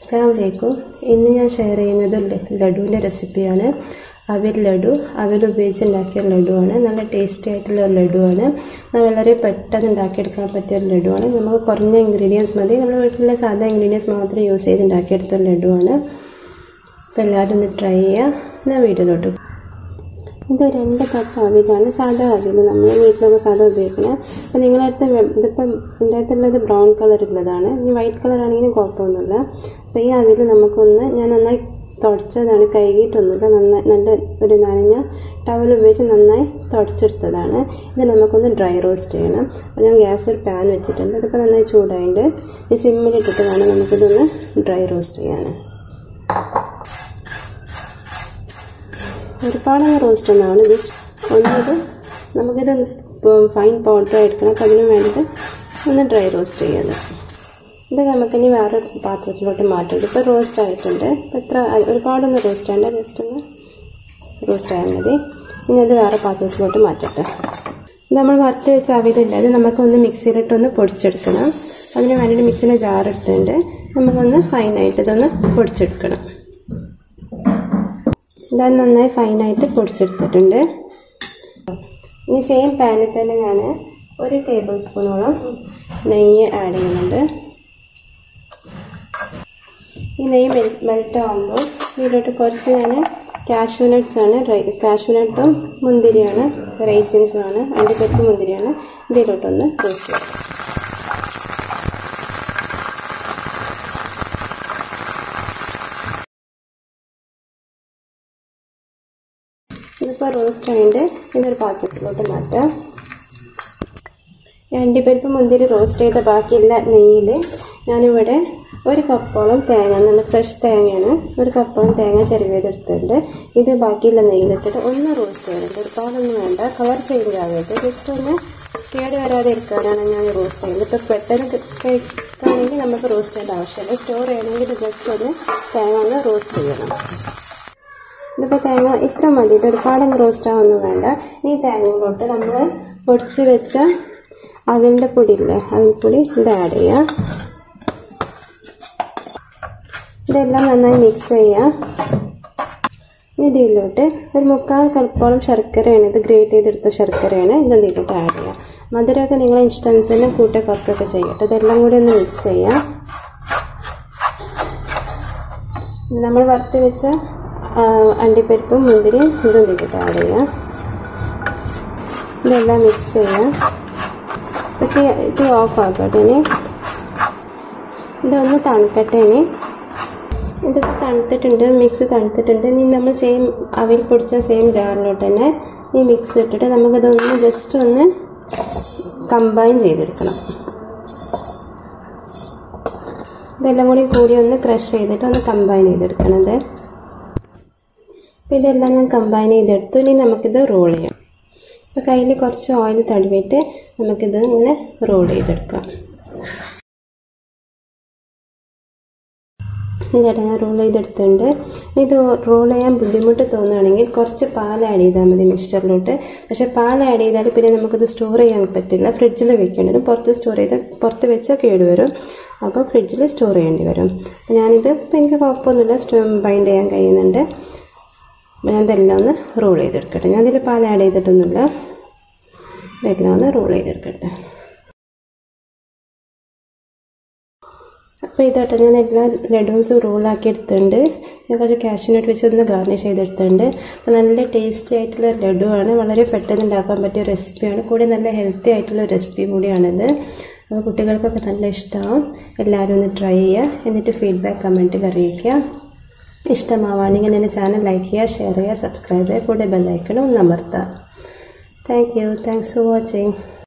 അസ്സാം വലൈക്കും ഇന്ന് ഞാൻ ഷെയർ ചെയ്യുന്നത് ല- ലഡുവിൻ്റെ റെസിപ്പിയാണ് അവിൽ ലഡു അവിൽ ഉപയോഗിച്ച് ഉണ്ടാക്കിയ ലഡുവാണ് നല്ല ടേസ്റ്റി ആയിട്ടുള്ള ഒരു ലഡുവാണ് അത് വളരെ പെട്ടെന്ന് ഉണ്ടാക്കിയെടുക്കാൻ പറ്റിയ ഒരു ലഡുവാണ് നമുക്ക് കുറഞ്ഞ ഇൻഗ്രീഡിയൻസ് മതി നമ്മുടെ വീട്ടിലെ സാധാ ഇൻഗ്രീഡിയൻസ് മാത്രം യൂസ് ചെയ്ത് ഉണ്ടാക്കിയെടുത്ത ഒരു ലഡുവാണ് അപ്പോൾ എല്ലാവരും ഒന്ന് ട്രൈ ചെയ്യുക എന്നാൽ വീട്ടിലോട്ട് ഇത് രണ്ട് കപ്പ് അവിലാണ് സാധാ അവിൽ നമ്മൾ വീട്ടിലൊക്കെ സാധാ ഉപയോഗിക്കുന്നത് അപ്പോൾ നിങ്ങളുടെ അടുത്ത് വെ- ഇതിപ്പം എൻ്റെ അടുത്തുള്ളത് ബ്രൗൺ കളർ ഉള്ളതാണ് ഇനി വൈറ്റ് കളർ ആണെങ്കിലും കുഴപ്പമൊന്നുമില്ല അപ്പോൾ ഈ അവിൽ നമുക്കൊന്ന് ഞാൻ നന്നായി തുടച്ചതാണ് കഴുകിയിട്ടൊന്നുമില്ല നന്നായി നല്ല ഒരു നനഞ്ഞ ടവൽ ഉപയോഗിച്ച് നന്നായി തുടച്ചെടുത്തതാണ് ഇത് നമുക്കൊന്ന് ഡ്രൈ റോസ്റ്റ് ചെയ്യണം അപ്പോൾ ഞാൻ ഗ്യാസിൽ ഒരു പാൻ വെച്ചിട്ടുണ്ട് അതിപ്പോൾ നന്നായി ചൂടായിട്ട് ഈ സിമ്മിലിട്ടിട്ട് വേണം നമുക്കിതൊന്ന് ഡ്രൈ റോസ്റ്റ് ചെയ്യാൻ ഒരുപാട് റോസ്റ്റ് ഒന്നാണ് ജസ്റ്റ് ഒന്നത് നമുക്കിത് ഫൈൻ പൗഡർ എടുക്കണം അപ്പം അതിന് വേണ്ടിയിട്ട് ഒന്ന് ഡ്രൈ റോസ്റ്റ് ചെയ്യുന്നത് ഇത് നമുക്കിനി വേറെ പാത്രത്തിലോട്ട് മാറ്റാം ഇതിപ്പോൾ റോസ്റ്റ് ആയിട്ടുണ്ട് ഇപ്പം എത്ര ഒരുപാടൊന്നും റോസ്റ്റ് ആയണ്ട ജസ്റ്റ് ഒന്ന് റോസ്റ്റ് ആയാൽ മതി ഇനി അത് വേറെ പാത്രത്തിലോട്ട് മാറ്റട്ടെ ഇത് നമ്മൾ വറുത്ത് വെച്ച അവിലില്ല അത് നമുക്കൊന്ന് മിക്സിയിലിട്ടൊന്ന് പൊടിച്ചെടുക്കണം അതിന് വേണ്ടിയിട്ട് മിക്സിൻ്റെ ജാർ എടുത്തിട്ടുണ്ട് നമുക്കൊന്ന് ഫൈനായിട്ട് ഇതൊന്ന് പൊടിച്ചെടുക്കണം ഇതാ നന്നായി ഫൈനായിട്ട് പൊടിച്ചെടുത്തിട്ടുണ്ട് ഇനി സെയിം പാനിൽ തന്നെ ഞാൻ ഒരു ടേബിൾ സ്പൂണോളം നെയ്യ് ആഡ് ചെയ്യുന്നുണ്ട് ഈ നെയ്യ് മെൽ മെൽറ്റ് ആകുമ്പോൾ ഇതിലോട്ട് കുറച്ച് ഞാൻ കാഷ്യൂ നട്ട്സ് ആണ് കാഷ്യൂ നട്ടും മുന്തിരിയാണ് റൈസിൻസും ആണ് അണ്ടിപ്പരിപ്പ് മുന്തിരിയാണ് ഇതിലോട്ടൊന്ന് റോസ്റ്റ് ചെയ്യാം ഇതിപ്പോൾ റോസ്റ്റ് ആയിട്ട് ഇതൊരു പാത്രത്തിലോട്ട് മാറ്റാം അണ്ടിപ്പരിപ്പ് മുന്തിരി റോസ്റ്റ് ചെയ്ത ബാക്കിയുള്ള നെയ്യിൽ ഞാനിവിടെ ഒരു കപ്പോളം തേങ്ങ നല്ല ഫ്രഷ് തേങ്ങയാണ് ഒരു കപ്പോളം തേങ്ങ ചെറുവേതെടുത്തിട്ടുണ്ട് ഇത് ബാക്കിയുള്ള നെയ്യിലിട്ടിട്ട് ഒന്ന് റോസ്റ്റ് ചെയ്യുന്നുണ്ട് ഒരുപാടൊന്നും വേണ്ട കളർ ചേഞ്ച് ആകരുത് ജസ്റ്റ് ഒന്ന് കേട് വരാതെ ഇരിക്കാനാണ് ഞാൻ റോസ്റ്റ് ചെയ്യുന്നത് ഇപ്പോൾ പെട്ടെന്ന് കഴിക്കുകയാണെങ്കിൽ നമുക്ക് റോസ്റ്റ് ചെയ്യേണ്ട ആവശ്യമില്ല സ്റ്റോർ ചെയ്യണമെങ്കിൽ ജസ്റ്റ് ഒന്ന് തേങ്ങ ഒന്ന് റോസ്റ്റ് ചെയ്യണം ഇതിപ്പോൾ തേങ്ങ ഇത്ര മതി ഒരുപാടങ്ങ് റോസ്റ്റ് ആവൊന്നും വേണ്ട ഈ തേങ്ങയിലോട്ട് നമ്മൾ പൊടിച്ച് വെച്ച അവിലിൻ്റെ പൊടി ഇല്ലേ അവിൽപ്പൊടി ഇത് ആഡ് ചെയ്യാം ഇതെല്ലാം നന്നായി മിക്സ് ചെയ്യാം ഇതിലോട്ട് ഒരു മുക്കാൽ കൽപ്പോളം ശർക്കരയാണ് ഇത് ഗ്രേറ്റ് ചെയ്തെടുത്ത ശർക്കരയാണ് ഇത് ഇതിലോട്ട് ആഡ് ചെയ്യാം മധുരമൊക്കെ നിങ്ങളെ ഇഷ്ടാനുസരണം കൂട്ട കുറക്കൊക്കെ ചെയ്യട്ടെ ഇതെല്ലാം കൂടി ഒന്ന് മിക്സ് ചെയ്യാം നമ്മൾ വറുത്ത് വെച്ച അണ്ടിപ്പരിപ്പും മുന്തിരിയും ഇതും ഇതിലോട്ട് ആഡ് ചെയ്യാം ഇതെല്ലാം മിക്സ് ചെയ്യാം തീ തീ ഓഫ് ആക്കട്ടെ ഇനി ഇതൊന്ന് തണുക്കട്ടെ ഇനി ഇതിപ്പോൾ തണുത്തിട്ടുണ്ട് മിക്സ് തണുത്തിട്ടുണ്ട് ഇനി നമ്മൾ സെയിം അവിൽ പൊടിച്ച സെയിം ജാറിലോട്ട് തന്നെ ഈ മിക്സ് ഇട്ടിട്ട് നമുക്കിതൊന്ന് ജസ്റ്റ് ഒന്ന് കമ്പൈൻ ചെയ്തെടുക്കണം ഇതെല്ലാം കൂടി കൂടി ഒന്ന് ക്രഷ് ചെയ്തിട്ട് ഒന്ന് കമ്പൈൻ ചെയ്തെടുക്കണത് അപ്പോൾ ഇതെല്ലാം ഞാൻ കമ്പൈൻ ചെയ്തെടുത്തു ഇനി നമുക്കിത് റോൾ ചെയ്യാം അപ്പോൾ കയ്യിൽ കുറച്ച് ഓയിൽ തടവിയിട്ട് നമുക്കിത് ഇങ്ങനെ റോൾ ചെയ്തെടുക്കാം ചേട്ടാ ഞാൻ റോൾ ചെയ്തെടുത്തിട്ടുണ്ട് ഇത് റോൾ ചെയ്യാൻ ബുദ്ധിമുട്ട് തോന്നുകയാണെങ്കിൽ കുറച്ച് പാൽ ആഡ് ചെയ്താൽ മതി മിക്സ്ചറിലോട്ട് പക്ഷേ പാൽ ആഡ് ചെയ്താൽ പിന്നെ നമുക്കിത് സ്റ്റോർ ചെയ്യാൻ പറ്റില്ല ഫ്രിഡ്ജിൽ വെക്കേണ്ടി വരും പുറത്ത് സ്റ്റോർ ചെയ്ത് പുറത്ത് വെച്ചാൽ കേടുവരും അപ്പോൾ ഫ്രിഡ്ജിൽ സ്റ്റോർ ചെയ്യേണ്ടി വരും അപ്പോൾ ഞാനിത് എനിക്ക് കുഴപ്പമൊന്നുമില്ല സ്റ്റോ ബൈൻഡ് ചെയ്യാൻ കഴിയുന്നുണ്ട് അപ്പോൾ ഞാൻ ഇതെല്ലാം ഒന്ന് റോൾ ചെയ്തെടുക്കട്ടെ ഞാൻ ഇതിൽ പാൽ ആഡ് ചെയ്തിട്ടൊന്നുമില്ല ഇതെല്ലാം ഒന്ന് റോൾ ചെയ്തെടുക്കട്ടെ അപ്പോൾ ഇതാട്ടോ ഞാൻ എല്ലാ ലഡൂസും റോളാക്കി എടുത്തിട്ടുണ്ട് ഞാൻ കുറച്ച് കാഷ്യൂനട്ട് വെച്ച് ഒന്ന് ഗാർണിഷ് ചെയ്തെടുത്തിട്ടുണ്ട് അപ്പോൾ നല്ല ടേസ്റ്റി ആയിട്ടുള്ള ലഡുവാണ് വളരെ പെട്ടെന്ന് ഉണ്ടാക്കാൻ പറ്റിയ റെസിപ്പിയാണ് കൂടെ നല്ല ഹെൽത്തി ആയിട്ടുള്ള റെസിപ്പി കൂടിയാണിത് അപ്പോൾ കുട്ടികൾക്കൊക്കെ നല്ല ഇഷ്ടമാവും എല്ലാവരും ഒന്ന് ട്രൈ ചെയ്യുക എന്നിട്ട് ഫീഡ്ബാക്ക് കമൻറ്റിൽ അറിയിക്കുക ഇഷ്ടമാവുകയാണെങ്കിൽ എൻ്റെ ചാനൽ ലൈക്ക് ചെയ്യുക ഷെയർ ചെയ്യുക സബ്സ്ക്രൈബ് ചെയ്യുക കൂടെ ബെല്ലൈക്കണം ഒന്ന് അമർത്തുക thank you thanks for watching